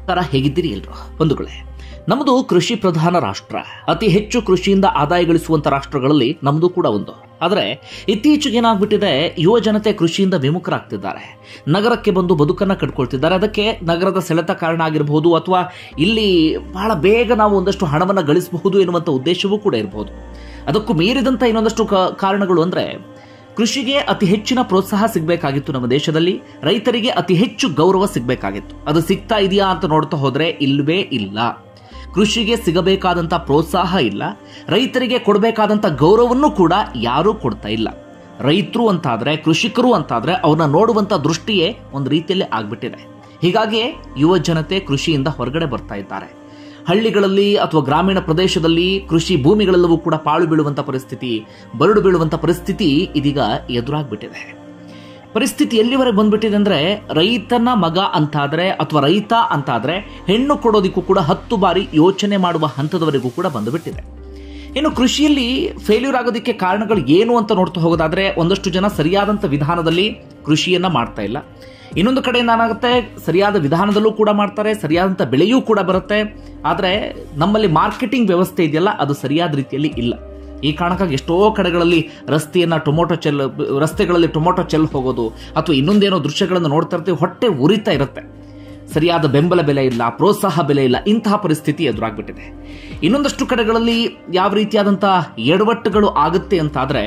ನಮಸ್ಕಾರ ಹೇಗಿದ್ದೀರಿ ಎಲ್ರು ಬಂಧುಗಳೇ ನಮ್ಮದು ಕೃಷಿ ಪ್ರಧಾನ ರಾಷ್ಟ್ರ ಅತಿ ಹೆಚ್ಚು ಕೃಷಿಯಿಂದ ಆದಾಯ ಗಳಿಸುವಂತ ರಾಷ್ಟ್ರಗಳಲ್ಲಿ ನಮ್ಮದು ಕೂಡ ಒಂದು ಆದರೆ ಇತ್ತೀಚೆಗೆ ಏನಾಗ್ಬಿಟ್ಟಿದೆ ಯುವ ಜನತೆ ಕೃಷಿಯಿಂದ ವಿಮುಖರಾಗ್ತಿದ್ದಾರೆ ನಗರಕ್ಕೆ ಬಂದು ಬದುಕನ್ನ ಕಟ್ಕೊಳ್ತಿದ್ದಾರೆ ಅದಕ್ಕೆ ನಗರದ ಸೆಳೆತ ಕಾರಣ ಆಗಿರಬಹುದು ಅಥವಾ ಇಲ್ಲಿ ಬಹಳ ಬೇಗ ನಾವು ಒಂದಷ್ಟು ಹಣವನ್ನು ಗಳಿಸಬಹುದು ಎನ್ನುವಂಥ ಉದ್ದೇಶವೂ ಕೂಡ ಇರಬಹುದು ಅದಕ್ಕೂ ಮೀರಿದಂಥ ಇನ್ನೊಂದಷ್ಟು ಕ- ಕಾರಣಗಳು ಅಂದ್ರೆ ಕೃಷಿಗೆ ಅತಿ ಹೆಚ್ಚಿನ ಪ್ರೋತ್ಸಾಹ ಸಿಗಬೇಕಾಗಿತ್ತು ನಮ್ಮ ದೇಶದಲ್ಲಿ ರೈತರಿಗೆ ಅತಿ ಹೆಚ್ಚು ಗೌರವ ಸಿಗಬೇಕಾಗಿತ್ತು ಅದು ಸಿಗ್ತಾ ಇದೆಯಾ ಅಂತ ನೋಡ್ತಾ ಹೋದ್ರೆ ಇಲ್ವೇ ಇಲ್ಲ ಕೃಷಿಗೆ ಸಿಗಬೇಕಾದಂತ ಪ್ರೋತ್ಸಾಹ ಇಲ್ಲ ರೈತರಿಗೆ ಕೊಡಬೇಕಾದಂತ ಗೌರವವನ್ನು ಕೂಡ ಯಾರೂ ಕೊಡ್ತಾ ಇಲ್ಲ ರೈತರು ಅಂತಾದ್ರೆ ಕೃಷಿಕರು ಅಂತಾದ್ರೆ ಅವ್ರನ್ನ ನೋಡುವಂತ ದೃಷ್ಟಿಯೇ ಒಂದು ರೀತಿಯಲ್ಲಿ ಆಗ್ಬಿಟ್ಟಿದೆ ಹೀಗಾಗಿ ಯುವ ಜನತೆ ಕೃಷಿಯಿಂದ ಹೊರಗಡೆ ಬರ್ತಾ ಇದ್ದಾರೆ ಹಳ್ಳಿಗಳಲ್ಲಿ ಅಥವಾ ಗ್ರಾಮೀಣ ಪ್ರದೇಶದಲ್ಲಿ ಕೃಷಿ ಭೂಮಿಗಳೆಲ್ಲವೂ ಕೂಡ ಪಾಳು ಬೀಳುವಂತ ಪರಿಸ್ಥಿತಿ ಬರಡು ಬೀಳುವಂತ ಪರಿಸ್ಥಿತಿ ಇದೀಗ ಎದುರಾಗ್ಬಿಟ್ಟಿದೆ ಪರಿಸ್ಥಿತಿ ಎಲ್ಲಿವರೆಗೆ ಬಂದ್ಬಿಟ್ಟಿದೆ ಅಂದ್ರೆ ರೈತನ ಮಗ ಅಂತಾದ್ರೆ ಅಥವಾ ರೈತ ಅಂತಾದ್ರೆ ಹೆಣ್ಣು ಕೊಡೋದಿಕ್ಕೂ ಕೂಡ ಹತ್ತು ಬಾರಿ ಯೋಚನೆ ಮಾಡುವ ಹಂತದವರೆಗೂ ಕೂಡ ಬಂದುಬಿಟ್ಟಿದೆ ಇನ್ನು ಕೃಷಿಯಲ್ಲಿ ಫೇಲ್ಯೂರ್ ಆಗೋದಕ್ಕೆ ಕಾರಣಗಳು ಏನು ಅಂತ ನೋಡ್ತಾ ಹೋಗೋದಾದ್ರೆ ಒಂದಷ್ಟು ಜನ ಸರಿಯಾದಂಥ ವಿಧಾನದಲ್ಲಿ ಕೃಷಿಯನ್ನ ಮಾಡ್ತಾ ಇಲ್ಲ ಇನ್ನೊಂದು ಕಡೆ ಏನಾಗುತ್ತೆ ಸರಿಯಾದ ವಿಧಾನದಲ್ಲೂ ಕೂಡ ಮಾಡ್ತಾರೆ ಸರಿಯಾದಂಥ ಬೆಳೆಯೂ ಕೂಡ ಬರುತ್ತೆ ಆದರೆ ನಮ್ಮಲ್ಲಿ ಮಾರ್ಕೆಟಿಂಗ್ ವ್ಯವಸ್ಥೆ ಇದೆಯಲ್ಲ ಅದು ಸರಿಯಾದ ರೀತಿಯಲ್ಲಿ ಇಲ್ಲ ಈ ಕಾರಣಕ್ಕಾಗಿ ಎಷ್ಟೋ ಕಡೆಗಳಲ್ಲಿ ರಸ್ತೆಯನ್ನ ಟೊಮೊಟೊ ಚೆಲ್ ರಸ್ತೆಗಳಲ್ಲಿ ಟೊಮೊಟೊ ಚೆಲ್ ಹೋಗೋದು ಅಥವಾ ಇನ್ನೊಂದೇನೋ ದೃಶ್ಯಗಳನ್ನು ನೋಡ್ತಾ ಇರ್ತೀವಿ ಹೊಟ್ಟೆ ಉರಿತಾ ಇರುತ್ತೆ ಸರಿಯಾದ ಬೆಂಬಲ ಬೆಲೆ ಇಲ್ಲ ಪ್ರೋತ್ಸಾಹ ಬೆಲೆ ಇಲ್ಲ ಇಂತಹ ಪರಿಸ್ಥಿತಿ ಎದುರಾಗ್ಬಿಟ್ಟಿದೆ ಇನ್ನೊಂದಷ್ಟು ಕಡೆಗಳಲ್ಲಿ ಯಾವ ರೀತಿಯಾದಂತಹ ಎಡವಟ್ಟುಗಳು ಆಗುತ್ತೆ ಅಂತಾದ್ರೆ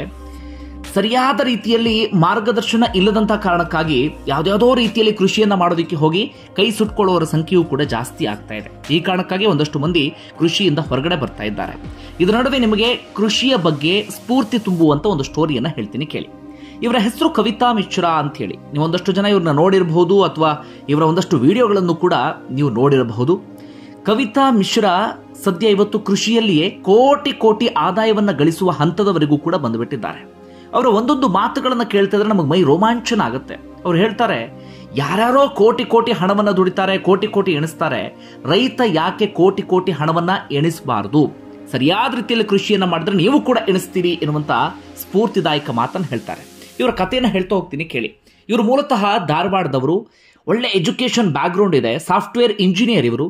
ಸರಿಯಾದ ರೀತಿಯಲ್ಲಿ ಮಾರ್ಗದರ್ಶನ ಇಲ್ಲದಂತ ಕಾರಣಕ್ಕಾಗಿ ಯಾವ್ದಾವುದೋ ರೀತಿಯಲ್ಲಿ ಕೃಷಿಯನ್ನ ಮಾಡೋದಕ್ಕೆ ಹೋಗಿ ಕೈ ಸುಟ್ಕೊಳ್ಳುವವರ ಸಂಖ್ಯೆಯೂ ಕೂಡ ಜಾಸ್ತಿ ಆಗ್ತಾ ಇದೆ ಈ ಕಾರಣಕ್ಕಾಗಿ ಒಂದಷ್ಟು ಮಂದಿ ಕೃಷಿಯಿಂದ ಹೊರಗಡೆ ಬರ್ತಾ ಇದ್ದಾರೆ ಇದರ ನಡುವೆ ನಿಮಗೆ ಕೃಷಿಯ ಬಗ್ಗೆ ಸ್ಫೂರ್ತಿ ತುಂಬುವಂತ ಒಂದು ಸ್ಟೋರಿಯನ್ನ ಹೇಳ್ತೀನಿ ಕೇಳಿ ಇವರ ಹೆಸರು ಕವಿತಾ ಮಿಶ್ರಾ ಅಂತ ಹೇಳಿ ನೀವು ಒಂದಷ್ಟು ಜನ ಇವ್ರನ್ನ ನೋಡಿರಬಹುದು ಅಥವಾ ಇವರ ಒಂದಷ್ಟು ವಿಡಿಯೋಗಳನ್ನು ಕೂಡ ನೀವು ನೋಡಿರಬಹುದು ಕವಿತಾ ಮಿಶ್ರಾ ಸದ್ಯ ಇವತ್ತು ಕೃಷಿಯಲ್ಲಿಯೇ ಕೋಟಿ ಕೋಟಿ ಆದಾಯವನ್ನ ಗಳಿಸುವ ಹಂತದವರೆಗೂ ಕೂಡ ಬಂದುಬಿಟ್ಟಿದ್ದಾರೆ ಅವರ ಒಂದೊಂದು ಮಾತುಗಳನ್ನ ಕೇಳ್ತಾ ಇದ್ರೆ ನಮಗೆ ಮೈ ರೋಮಾಂಚನ ಆಗುತ್ತೆ ಅವ್ರು ಹೇಳ್ತಾರೆ ಯಾರ್ಯಾರೋ ಕೋಟಿ ಕೋಟಿ ಹಣವನ್ನ ದುಡಿತಾರೆ ಕೋಟಿ ಕೋಟಿ ಎಣಿಸ್ತಾರೆ ರೈತ ಯಾಕೆ ಕೋಟಿ ಕೋಟಿ ಹಣವನ್ನ ಎಣಿಸಬಾರದು ಸರಿಯಾದ ರೀತಿಯಲ್ಲಿ ಕೃಷಿಯನ್ನ ಮಾಡಿದ್ರೆ ನೀವು ಕೂಡ ಎಣಿಸ್ತೀರಿ ಎನ್ನುವಂತ ಸ್ಫೂರ್ತಿದಾಯಕ ಮಾತನ್ನು ಹೇಳ್ತಾರೆ ಇವರ ಕಥೆಯನ್ನ ಹೇಳ್ತಾ ಹೋಗ್ತೀನಿ ಕೇಳಿ ಇವರು ಮೂಲತಃ ಧಾರವಾಡದವರು ಒಳ್ಳೆ ಎಜುಕೇಶನ್ ಬ್ಯಾಕ್ಗ್ರೌಂಡ್ ಇದೆ ಸಾಫ್ಟ್ವೇರ್ ಇಂಜಿನಿಯರ್ ಇವರು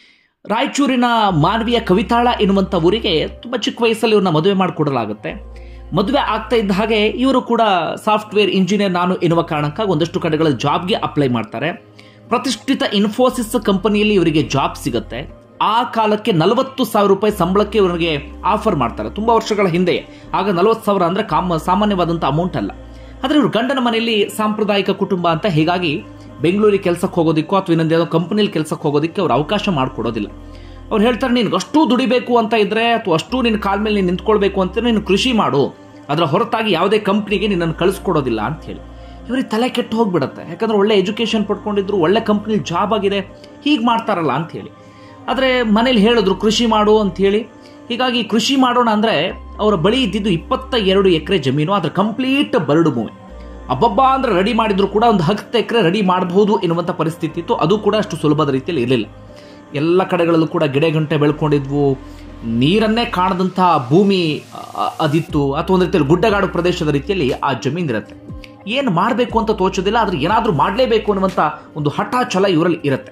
ರಾಯಚೂರಿನ ಮಾನವೀಯ ಕವಿತಾಳ ಎನ್ನುವಂಥ ಊರಿಗೆ ತುಂಬ ಚಿಕ್ಕ ವಯಸ್ಸಲ್ಲಿ ಇವ್ರನ್ನ ಮದುವೆ ಮಾಡಿಕೊಡಲಾಗುತ್ತೆ ಮದುವೆ ಆಗ್ತಾ ಇದ್ದ ಹಾಗೆ ಇವರು ಕೂಡ ಸಾಫ್ಟ್ವೇರ್ ಇಂಜಿನಿಯರ್ ನಾನು ಎನ್ನುವ ಕಾರಣಕ್ಕಾಗಿ ಒಂದಷ್ಟು ಕಡೆಗಳ ಜಾಬ್ಗೆ ಅಪ್ಲೈ ಮಾಡ್ತಾರೆ ಪ್ರತಿಷ್ಠಿತ ಇನ್ಫೋಸಿಸ್ ಕಂಪನಿಯಲ್ಲಿ ಇವರಿಗೆ ಜಾಬ್ ಸಿಗುತ್ತೆ ಆ ಕಾಲಕ್ಕೆ ನಲವತ್ತು ಸಾವಿರ ರೂಪಾಯಿ ಸಂಬಳಕ್ಕೆ ಇವರಿಗೆ ಆಫರ್ ಮಾಡ್ತಾರೆ ತುಂಬಾ ವರ್ಷಗಳ ಹಿಂದೆ ಆಗ ನಲವತ್ತು ಸಾವಿರ ಅಂದ್ರೆ ಕಾಮ ಸಾಮಾನ್ಯವಾದಂಥ ಅಮೌಂಟ್ ಅಲ್ಲ ಆದ್ರೆ ಇವರು ಗಂಡನ ಮನೆಯಲ್ಲಿ ಸಾಂಪ್ರದಾಯಿಕ ಕುಟುಂಬ ಅಂತ ಹೀಗಾಗಿ ಬೆಂಗಳೂರಿಗೆ ಕೆಲಸಕ್ಕೆ ಹೋಗೋದಿಕ್ಕೋ ಅಥವಾ ಇನ್ನೊಂದೇನೋ ಕಂಪನಿಲಿ ಕೆಲಸಕ್ಕೆ ಹೋಗೋದಕ್ಕೆ ಅವ್ರು ಅವಕಾಶ ಮಾಡಿಕೊಡೋದಿಲ್ಲ ಅವ್ರು ಹೇಳ್ತಾರೆ ನಿನ್ಗೆ ಅಷ್ಟು ದುಡಿಬೇಕು ಅಂತ ಇದ್ರೆ ಅಥವಾ ಅಷ್ಟು ನಿನ್ನ ಕಾಲ ಮೇಲೆ ನೀನು ನಿಂತ್ಕೊಳ್ಬೇಕು ಅಂತ ನೀನು ಕೃಷಿ ಮಾಡು ಅದರ ಹೊರತಾಗಿ ಯಾವುದೇ ಕಂಪ್ನಿಗೆ ನಿನ್ನನ್ನು ಕಳಿಸ್ಕೊಡೋದಿಲ್ಲ ಅಂತ ಹೇಳಿ ಇವ್ರಿಗೆ ತಲೆ ಕೆಟ್ಟು ಹೋಗ್ಬಿಡತ್ತೆ ಯಾಕಂದ್ರೆ ಒಳ್ಳೆ ಎಜುಕೇಶನ್ ಪಡ್ಕೊಂಡಿದ್ರು ಒಳ್ಳೆ ಕಂಪ್ನಿಲಿ ಜಾಬ್ ಆಗಿದೆ ಹೀಗೆ ಮಾಡ್ತಾರಲ್ಲ ಅಂತ ಹೇಳಿ ಆದರೆ ಮನೇಲಿ ಹೇಳಿದ್ರು ಕೃಷಿ ಮಾಡು ಅಂತ ಹೇಳಿ ಹೀಗಾಗಿ ಕೃಷಿ ಮಾಡೋಣ ಅಂದ್ರೆ ಅವರ ಬಳಿ ಇದ್ದಿದ್ದು ಇಪ್ಪತ್ತ ಎರಡು ಎಕರೆ ಜಮೀನು ಅದ್ರ ಕಂಪ್ಲೀಟ್ ಬರಡು ಭೂಮಿ ಅಬ್ಬಬ್ಬ ಅಂದ್ರೆ ರೆಡಿ ಮಾಡಿದ್ರು ಕೂಡ ಒಂದು ಹತ್ತು ಎಕರೆ ರೆಡಿ ಮಾಡಬಹುದು ಎನ್ನುವಂಥ ಪರಿಸ್ಥಿತಿ ಇತ್ತು ಅದು ಕೂಡ ಅಷ್ಟು ಸುಲಭದ ರೀತಿಯಲ್ಲಿ ಇರಲಿಲ್ಲ ಎಲ್ಲ ಕಡೆಗಳಲ್ಲೂ ಕೂಡ ಗಿಡ ಗಂಟೆ ಬೆಳ್ಕೊಂಡಿದ್ವು ನೀರನ್ನೇ ಕಾಣದಂತಹ ಭೂಮಿ ಅ- ಅದಿತ್ತು ಅಥವಾ ಒಂದು ರೀತಿಯಲ್ಲಿ ಗುಡ್ಡಗಾಡು ಪ್ರದೇಶದ ರೀತಿಯಲ್ಲಿ ಆ ಜಮೀನ್ ಇರುತ್ತೆ ಏನು ಮಾಡಬೇಕು ಅಂತ ತೋಚೋದಿಲ್ಲ ಆದ್ರೆ ಏನಾದರೂ ಮಾಡಲೇಬೇಕು ಅನ್ನುವಂಥ ಒಂದು ಹಠ ಛಲ ಇವರಲ್ಲಿ ಇರುತ್ತೆ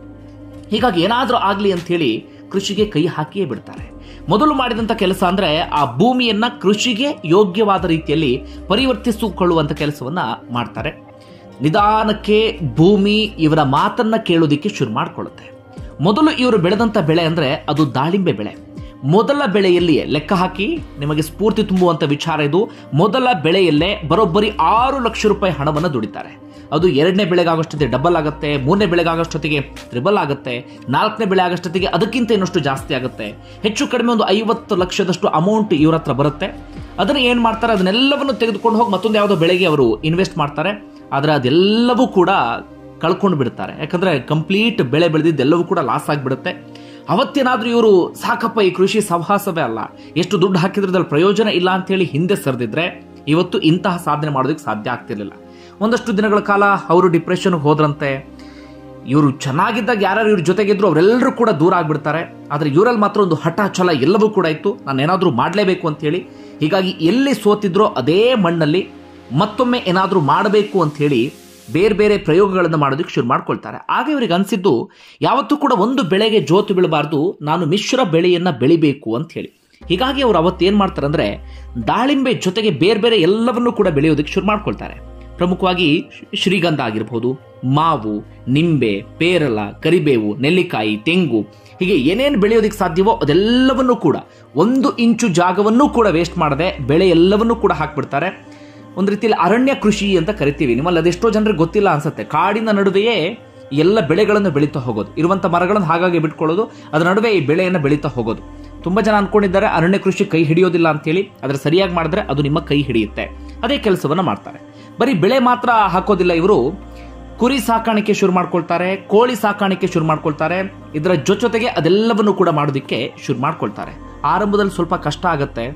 ಹೀಗಾಗಿ ಏನಾದರೂ ಆಗಲಿ ಅಂತ ಹೇಳಿ ಕೃಷಿಗೆ ಕೈ ಹಾಕಿಯೇ ಬಿಡ್ತಾರೆ ಮೊದಲು ಮಾಡಿದಂಥ ಕೆಲಸ ಅಂದ್ರೆ ಆ ಭೂಮಿಯನ್ನ ಕೃಷಿಗೆ ಯೋಗ್ಯವಾದ ರೀತಿಯಲ್ಲಿ ಪರಿವರ್ತಿಸಿಕೊಳ್ಳುವಂತ ಕೆಲಸವನ್ನ ಮಾಡ್ತಾರೆ ನಿಧಾನಕ್ಕೆ ಭೂಮಿ ಇವರ ಮಾತನ್ನ ಕೇಳೋದಿಕ್ಕೆ ಶುರು ಮಾಡ್ಕೊಳ್ಳುತ್ತೆ ಮೊದಲು ಇವರು ಬೆಳೆದಂತ ಬೆಳೆ ಅಂದ್ರೆ ಅದು ದಾಳಿಂಬೆ ಬೆಳೆ ಮೊದಲ ಬೆಳೆಯಲ್ಲಿಯೇ ಲೆಕ್ಕ ಹಾಕಿ ನಿಮಗೆ ಸ್ಫೂರ್ತಿ ತುಂಬುವಂತ ವಿಚಾರ ಇದು ಮೊದಲ ಬೆಳೆಯಲ್ಲೇ ಬರೋಬ್ಬರಿ ಆರು ಲಕ್ಷ ರೂಪಾಯಿ ಹಣವನ್ನು ದುಡಿತಾರೆ ಅದು ಎರಡನೇ ಬೆಳೆಗಾಗೋಷ್ಟೊತ್ತಿಗೆ ಡಬಲ್ ಆಗುತ್ತೆ ಮೂರನೇ ಬೆಳೆಗಾಗೋಷ್ಟೊತ್ತಿಗೆ ತ್ರಿಬಲ್ ಆಗುತ್ತೆ ನಾಲ್ಕನೇ ಬೆಳೆ ಆಗೋಷ್ಟೊತ್ತಿಗೆ ಅದಕ್ಕಿಂತ ಇನ್ನಷ್ಟು ಜಾಸ್ತಿ ಆಗುತ್ತೆ ಹೆಚ್ಚು ಕಡಿಮೆ ಒಂದು ಐವತ್ತು ಲಕ್ಷದಷ್ಟು ಅಮೌಂಟ್ ಇವ್ರ ಹತ್ರ ಬರುತ್ತೆ ಅದನ್ನ ಏನ್ ಮಾಡ್ತಾರೆ ಅದನ್ನೆಲ್ಲವನ್ನು ತೆಗೆದುಕೊಂಡು ಹೋಗಿ ಮತ್ತೊಂದು ಯಾವುದೋ ಬೆಳೆಗೆ ಅವರು ಇನ್ವೆಸ್ಟ್ ಮಾಡ್ತಾರೆ ಆದರೆ ಅದೆಲ್ಲವೂ ಕೂಡ ಕಳ್ಕೊಂಡು ಬಿಡ್ತಾರೆ ಯಾಕಂದ್ರೆ ಕಂಪ್ಲೀಟ್ ಬೆಳೆ ಬೆಳೆದಿದ್ದೆಲ್ಲವೂ ಕೂಡ ಲಾಸ್ ಆಗಿಬಿಡುತ್ತೆ ಅವತ್ತೇನಾದ್ರೂ ಇವರು ಸಾಕಪ್ಪ ಈ ಕೃಷಿ ಸಹವಾಸವೇ ಅಲ್ಲ ಎಷ್ಟು ದುಡ್ಡು ಹಾಕಿದ್ರೆ ಅದ್ರಲ್ಲಿ ಪ್ರಯೋಜನ ಇಲ್ಲ ಅಂತ ಹೇಳಿ ಹಿಂದೆ ಸರಿದಿದ್ರೆ ಇವತ್ತು ಇಂತಹ ಸಾಧನೆ ಮಾಡೋದಕ್ಕೆ ಸಾಧ್ಯ ಆಗ್ತಿರ್ಲಿಲ್ಲ ಒಂದಷ್ಟು ದಿನಗಳ ಕಾಲ ಅವರು ಡಿಪ್ರೆಷನ್ ಹೋದ್ರಂತೆ ಇವರು ಚೆನ್ನಾಗಿದ್ದಾಗ ಯಾರ್ಯಾರು ಇವ್ರ ಜೊತೆಗಿದ್ರು ಅವರೆಲ್ಲರೂ ಕೂಡ ದೂರ ಆಗ್ಬಿಡ್ತಾರೆ ಆದರೆ ಇವರಲ್ಲಿ ಮಾತ್ರ ಒಂದು ಹಠ ಛಲ ಎಲ್ಲವೂ ಕೂಡ ಇತ್ತು ನಾನು ಏನಾದರೂ ಮಾಡಲೇಬೇಕು ಅಂತ ಹೇಳಿ ಹೀಗಾಗಿ ಎಲ್ಲಿ ಸೋತಿದ್ರೋ ಅದೇ ಮಣ್ಣಲ್ಲಿ ಮತ್ತೊಮ್ಮೆ ಏನಾದರೂ ಮಾಡಬೇಕು ಅಂತ ಹೇಳಿ ಬೇರೆ ಬೇರೆ ಪ್ರಯೋಗಗಳನ್ನು ಮಾಡೋದಕ್ಕೆ ಶುರು ಮಾಡ್ಕೊಳ್ತಾರೆ ಆಗ ಇವರಿಗೆ ಅನಿಸಿದ್ದು ಯಾವತ್ತೂ ಕೂಡ ಒಂದು ಬೆಳೆಗೆ ಜೋತು ಬೀಳಬಾರ್ದು ನಾನು ಮಿಶ್ರ ಬೆಳೆಯನ್ನ ಬೆಳಿಬೇಕು ಅಂತ ಹೇಳಿ ಹೀಗಾಗಿ ಅವರು ಅವತ್ತು ಏನು ಮಾಡ್ತಾರೆ ಅಂದ್ರೆ ದಾಳಿಂಬೆ ಜೊತೆಗೆ ಬೇರೆ ಬೇರೆ ಎಲ್ಲವನ್ನೂ ಕೂಡ ಬೆಳೆಯೋದಕ್ಕೆ ಶುರು ಮಾಡ್ಕೊಳ್ತಾರೆ ಪ್ರಮುಖವಾಗಿ ಶ್ರೀಗಂಧ ಆಗಿರ್ಬೋದು ಮಾವು ನಿಂಬೆ ಪೇರಲ ಕರಿಬೇವು ನೆಲ್ಲಿಕಾಯಿ ತೆಂಗು ಹೀಗೆ ಏನೇನು ಬೆಳೆಯೋದಕ್ಕೆ ಸಾಧ್ಯವೋ ಅದೆಲ್ಲವನ್ನೂ ಕೂಡ ಒಂದು ಇಂಚು ಜಾಗವನ್ನೂ ಕೂಡ ವೇಸ್ಟ್ ಮಾಡದೆ ಬೆಳೆ ಎಲ್ಲವನ್ನೂ ಕೂಡ ಹಾಕ್ಬಿಡ್ತಾರೆ ಒಂದು ರೀತಿಯಲ್ಲಿ ಅರಣ್ಯ ಕೃಷಿ ಅಂತ ಕರಿತೀವಿ ನಿಮ್ಮಲ್ಲಿ ಅದೆಷ್ಟೋ ಜನರಿಗೆ ಗೊತ್ತಿಲ್ಲ ಅನ್ಸುತ್ತೆ ಕಾಡಿನ ನಡುವೆಯೇ ಎಲ್ಲ ಬೆಳೆಗಳನ್ನು ಬೆಳೀತಾ ಹೋಗೋದು ಇರುವಂಥ ಮರಗಳನ್ನು ಹಾಗಾಗಿ ಬಿಟ್ಕೊಳ್ಳೋದು ಅದರ ನಡುವೆ ಈ ಬೆಳೆಯನ್ನು ಬೆಳೀತಾ ಹೋಗೋದು ತುಂಬ ಜನ ಅನ್ಕೊಂಡಿದ್ದಾರೆ ಅರಣ್ಯ ಕೃಷಿ ಕೈ ಹಿಡಿಯೋದಿಲ್ಲ ಅಂತೇಳಿ ಅದರ ಸರಿಯಾಗಿ ಮಾಡಿದ್ರೆ ಅದು ನಿಮ್ಮ ಕೈ ಹಿಡಿಯುತ್ತೆ ಅದೇ ಕೆಲಸವನ್ನ ಮಾಡ್ತಾರೆ ಬರೀ ಬೆಳೆ ಮಾತ್ರ ಹಾಕೋದಿಲ್ಲ ಇವರು ಕುರಿ ಸಾಕಾಣಿಕೆ ಶುರು ಮಾಡ್ಕೊಳ್ತಾರೆ ಕೋಳಿ ಸಾಕಾಣಿಕೆ ಶುರು ಮಾಡ್ಕೊಳ್ತಾರೆ ಇದರ ಜೊತೆಗೆ ಅದೆಲ್ಲವನ್ನು ಕೂಡ ಮಾಡೋದಕ್ಕೆ ಶುರು ಮಾಡ್ಕೊಳ್ತಾರೆ ಆರಂಭದಲ್ಲಿ ಸ್ವಲ್ಪ ಕಷ್ಟ ಆಗತ್ತೆ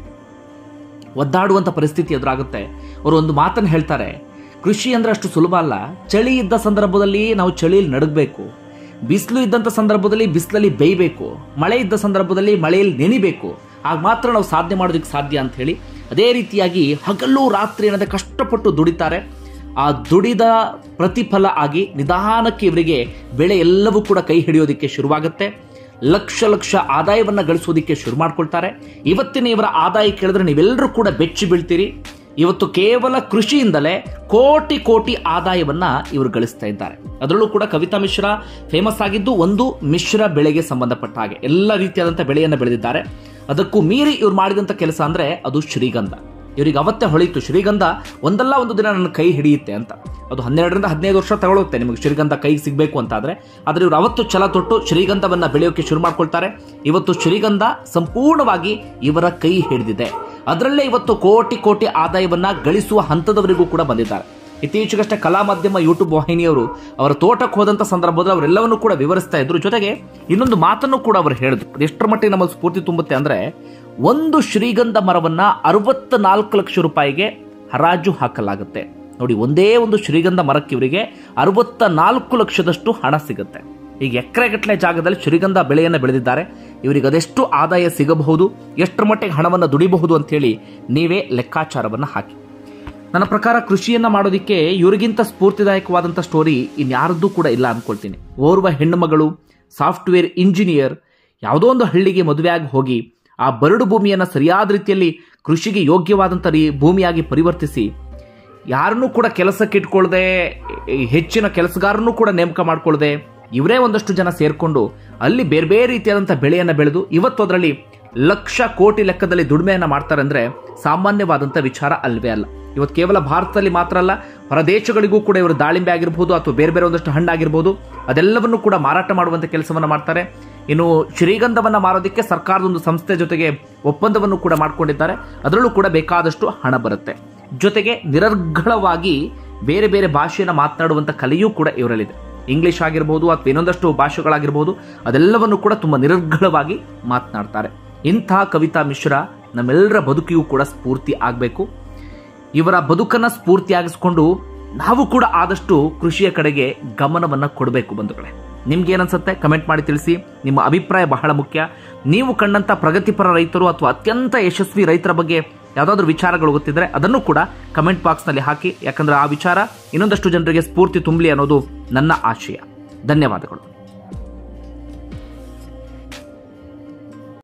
ಒದ್ದಾಡುವಂಥ ಪರಿಸ್ಥಿತಿ ಎದುರಾಗುತ್ತೆ ಅವರು ಒಂದು ಮಾತನ್ನು ಹೇಳ್ತಾರೆ ಕೃಷಿ ಅಂದ್ರೆ ಅಷ್ಟು ಸುಲಭ ಅಲ್ಲ ಚಳಿ ಇದ್ದ ಸಂದರ್ಭದಲ್ಲಿ ನಾವು ಚಳಿಯಲ್ಲಿ ನಡಗಬೇಕು ಬಿಸಿಲು ಇದ್ದಂಥ ಸಂದರ್ಭದಲ್ಲಿ ಬಿಸಿಲಲ್ಲಿ ಬೇಯಬೇಕು ಮಳೆ ಇದ್ದ ಸಂದರ್ಭದಲ್ಲಿ ಮಳೆಯಲ್ಲಿ ನೆನಿಬೇಕು ಆಗ ಮಾತ್ರ ನಾವು ಸಾಧನೆ ಮಾಡೋದಕ್ಕೆ ಸಾಧ್ಯ ಅಂತ ಹೇಳಿ ಅದೇ ರೀತಿಯಾಗಿ ಹಗಲು ರಾತ್ರಿ ಅನ್ನೋದೇ ಕಷ್ಟಪಟ್ಟು ದುಡಿತಾರೆ ಆ ದುಡಿದ ಪ್ರತಿಫಲ ಆಗಿ ನಿಧಾನಕ್ಕೆ ಇವರಿಗೆ ಬೆಳೆ ಎಲ್ಲವೂ ಕೂಡ ಕೈ ಹಿಡಿಯೋದಕ್ಕೆ ಶುರುವಾಗುತ್ತೆ ಲಕ್ಷ ಲಕ್ಷ ಆದಾಯವನ್ನ ಗಳಿಸೋದಕ್ಕೆ ಶುರು ಮಾಡ್ಕೊಳ್ತಾರೆ ಇವತ್ತಿನ ಇವರ ಆದಾಯ ಕೇಳಿದ್ರೆ ನೀವೆಲ್ಲರೂ ಕೂಡ ಬೆಚ್ಚಿ ಬೀಳ್ತೀರಿ ಇವತ್ತು ಕೇವಲ ಕೃಷಿಯಿಂದಲೇ ಕೋಟಿ ಕೋಟಿ ಆದಾಯವನ್ನ ಇವರು ಗಳಿಸ್ತಾ ಇದ್ದಾರೆ ಅದರಲ್ಲೂ ಕೂಡ ಕವಿತಾ ಮಿಶ್ರಾ ಫೇಮಸ್ ಆಗಿದ್ದು ಒಂದು ಮಿಶ್ರ ಬೆಳೆಗೆ ಸಂಬಂಧಪಟ್ಟ ಹಾಗೆ ಎಲ್ಲ ರೀತಿಯಾದಂಥ ಬೆಳೆಯನ್ನು ಬೆಳೆದಿದ್ದಾರೆ ಅದಕ್ಕೂ ಮೀರಿ ಇವ್ರು ಮಾಡಿದಂಥ ಕೆಲಸ ಅಂದ್ರೆ ಅದು ಶ್ರೀಗಂಧ ಇವರಿಗೆ ಅವತ್ತೇ ಹೊಳಿತು ಶ್ರೀಗಂಧ ಒಂದಲ್ಲ ಒಂದು ದಿನ ನನ್ನ ಕೈ ಹಿಡಿಯುತ್ತೆ ಅಂತ ಅದು ಹನ್ನೆರಡರಿಂದ ಹದಿನೈದು ವರ್ಷ ತಗೊಳುತ್ತೆ ನಿಮಗೆ ಶ್ರೀಗಂಧ ಕೈಗೆ ಸಿಗಬೇಕು ಅಂತ ಆದ್ರೆ ಆದ್ರೆ ಇವರು ಅವತ್ತು ಛಲ ತೊಟ್ಟು ಶ್ರೀಗಂಧವನ್ನ ಬೆಳೆಯೋಕೆ ಶುರು ಮಾಡ್ಕೊಳ್ತಾರೆ ಇವತ್ತು ಶ್ರೀಗಂಧ ಸಂಪೂರ್ಣವಾಗಿ ಇವರ ಕೈ ಹಿಡಿದಿದೆ ಅದರಲ್ಲೇ ಇವತ್ತು ಕೋಟಿ ಕೋಟಿ ಆದಾಯವನ್ನ ಗಳಿಸುವ ಹಂತದವರೆಗೂ ಕೂಡ ಬಂದಿದ್ದಾರೆ ಇತ್ತೀಚೆಗಷ್ಟೇ ಕಲಾ ಮಾಧ್ಯಮ ಯೂಟ್ಯೂಬ್ ವಾಹಿನಿಯವರು ಅವರ ತೋಟಕ್ಕೆ ಹೋದಂಥ ಸಂದರ್ಭದಲ್ಲಿ ಅವರೆಲ್ಲವನ್ನೂ ಕೂಡ ವಿವರಿಸ್ತಾ ಇದ್ರು ಜೊತೆಗೆ ಇನ್ನೊಂದು ಮಾತನ್ನು ಕೂಡ ಅವರು ಹೇಳಿದ್ರು ಅದು ಎಷ್ಟರ ಮಟ್ಟಿಗೆ ನಮಗೆ ಸ್ಫೂರ್ತಿ ತುಂಬುತ್ತೆ ಅಂದ್ರೆ ಒಂದು ಶ್ರೀಗಂಧ ಮರವನ್ನ ಅರವತ್ತ ನಾಲ್ಕು ಲಕ್ಷ ರೂಪಾಯಿಗೆ ಹರಾಜು ಹಾಕಲಾಗುತ್ತೆ ನೋಡಿ ಒಂದೇ ಒಂದು ಶ್ರೀಗಂಧ ಮರಕ್ಕೆ ಇವರಿಗೆ ಅರವತ್ತ ನಾಲ್ಕು ಲಕ್ಷದಷ್ಟು ಹಣ ಸಿಗುತ್ತೆ ಈಗ ಎಕರೆಗಟ್ಟಲೆ ಜಾಗದಲ್ಲಿ ಶ್ರೀಗಂಧ ಬೆಳೆಯನ್ನು ಬೆಳೆದಿದ್ದಾರೆ ಇವರಿಗೆ ಅದೆಷ್ಟು ಆದಾಯ ಸಿಗಬಹುದು ಎಷ್ಟರ ಮಟ್ಟಿಗೆ ಹಣವನ್ನು ದುಡಿಬಹುದು ಅಂತ ಹೇಳಿ ನೀವೇ ಲೆಕ್ಕಾಚಾರವನ್ನು ಹಾಕಿ ನನ್ನ ಪ್ರಕಾರ ಕೃಷಿಯನ್ನ ಮಾಡೋದಕ್ಕೆ ಇವರಿಗಿಂತ ಸ್ಫೂರ್ತಿದಾಯಕವಾದಂಥ ಸ್ಟೋರಿ ಇನ್ಯಾರದ್ದೂ ಕೂಡ ಇಲ್ಲ ಅನ್ಕೊಳ್ತೀನಿ ಓರ್ವ ಹೆಣ್ಣು ಮಗಳು ಸಾಫ್ಟ್ವೇರ್ ಇಂಜಿನಿಯರ್ ಯಾವುದೋ ಒಂದು ಹಳ್ಳಿಗೆ ಮದುವೆಯಾಗಿ ಹೋಗಿ ಆ ಬರಡು ಭೂಮಿಯನ್ನು ಸರಿಯಾದ ರೀತಿಯಲ್ಲಿ ಕೃಷಿಗೆ ಯೋಗ್ಯವಾದಂಥ ರೀ ಭೂಮಿಯಾಗಿ ಪರಿವರ್ತಿಸಿ ಯಾರನ್ನೂ ಕೂಡ ಕೆಲಸಕ್ಕೆ ಇಟ್ಕೊಳ್ಳದೆ ಹೆಚ್ಚಿನ ಕೆಲಸಗಾರನೂ ಕೂಡ ನೇಮಕ ಮಾಡ್ಕೊಳ್ಳದೆ ಇವರೇ ಒಂದಷ್ಟು ಜನ ಸೇರ್ಕೊಂಡು ಅಲ್ಲಿ ಬೇರೆ ಬೇರೆ ರೀತಿಯಾದಂಥ ಬೆಳೆಯನ್ನು ಬೆಳೆದು ಇವತ್ತು ಅದರಲ್ಲಿ ಲಕ್ಷ ಕೋಟಿ ಲೆಕ್ಕದಲ್ಲಿ ದುಡಿಮೆಯನ್ನ ಮಾಡ್ತಾರೆ ಅಂದ್ರೆ ಸಾಮಾನ್ಯವಾದಂಥ ವಿಚಾರ ಅಲ್ವೇ ಅಲ್ಲ ಇವತ್ತು ಕೇವಲ ಭಾರತದಲ್ಲಿ ಮಾತ್ರ ಅಲ್ಲ ಹೊರ ದೇಶಗಳಿಗೂ ಕೂಡ ಇವರು ದಾಳಿಂಬೆ ಆಗಿರ್ಬೋದು ಅಥವಾ ಬೇರೆ ಬೇರೆ ಒಂದಷ್ಟು ಹಣ್ಣಾಗಿರ್ಬೋದು ಅದೆಲ್ಲವನ್ನು ಕೂಡ ಮಾರಾಟ ಮಾಡುವಂಥ ಕೆಲಸವನ್ನ ಮಾಡ್ತಾರೆ ಇನ್ನು ಶ್ರೀಗಂಧವನ್ನ ಮಾರೋದಕ್ಕೆ ಸರ್ಕಾರದ ಒಂದು ಸಂಸ್ಥೆ ಜೊತೆಗೆ ಒಪ್ಪಂದವನ್ನು ಕೂಡ ಮಾಡ್ಕೊಂಡಿದ್ದಾರೆ ಅದರಲ್ಲೂ ಕೂಡ ಬೇಕಾದಷ್ಟು ಹಣ ಬರುತ್ತೆ ಜೊತೆಗೆ ನಿರರ್ಗಳವಾಗಿ ಬೇರೆ ಬೇರೆ ಭಾಷೆಯನ್ನು ಮಾತನಾಡುವಂಥ ಕಲೆಯೂ ಕೂಡ ಇವರಲ್ಲಿದೆ ಇಂಗ್ಲಿಷ್ ಆಗಿರ್ಬೋದು ಅಥವಾ ಇನ್ನೊಂದಷ್ಟು ಭಾಷೆಗಳಾಗಿರ್ಬೋದು ಅದೆಲ್ಲವನ್ನು ಕೂಡ ತುಂಬ ನಿರರ್ಗಳವಾಗಿ ಮಾತನಾಡ್ತಾರೆ ಇಂತಹ ಕವಿತಾ ಮಿಶ್ರಾ ನಮ್ಮೆಲ್ಲರ ಬದುಕಿಗೂ ಕೂಡ ಸ್ಫೂರ್ತಿ ಆಗಬೇಕು ಇವರ ಬದುಕನ್ನ ಸ್ಫೂರ್ತಿಯಾಗಿಸ್ಕೊಂಡು ನಾವು ಕೂಡ ಆದಷ್ಟು ಕೃಷಿಯ ಕಡೆಗೆ ಗಮನವನ್ನ ಕೊಡಬೇಕು ಬಂಧುಗಳೇ ನಿಮ್ಗೆ ಏನನ್ಸುತ್ತೆ ಕಮೆಂಟ್ ಮಾಡಿ ತಿಳಿಸಿ ನಿಮ್ಮ ಅಭಿಪ್ರಾಯ ಬಹಳ ಮುಖ್ಯ ನೀವು ಕಂಡಂತ ಪ್ರಗತಿಪರ ರೈತರು ಅಥವಾ ಅತ್ಯಂತ ಯಶಸ್ವಿ ರೈತರ ಬಗ್ಗೆ ಯಾವುದಾದ್ರೂ ವಿಚಾರಗಳು ಗೊತ್ತಿದ್ರೆ ಅದನ್ನು ಕೂಡ ಕಮೆಂಟ್ ಬಾಕ್ಸ್ನಲ್ಲಿ ಹಾಕಿ ಯಾಕಂದ್ರೆ ಆ ವಿಚಾರ ಇನ್ನೊಂದಷ್ಟು ಜನರಿಗೆ ಸ್ಫೂರ್ತಿ ತುಂಬಲಿ ಅನ್ನೋದು ನನ್ನ ಆಶಯ ಧನ್ಯವಾದಗಳು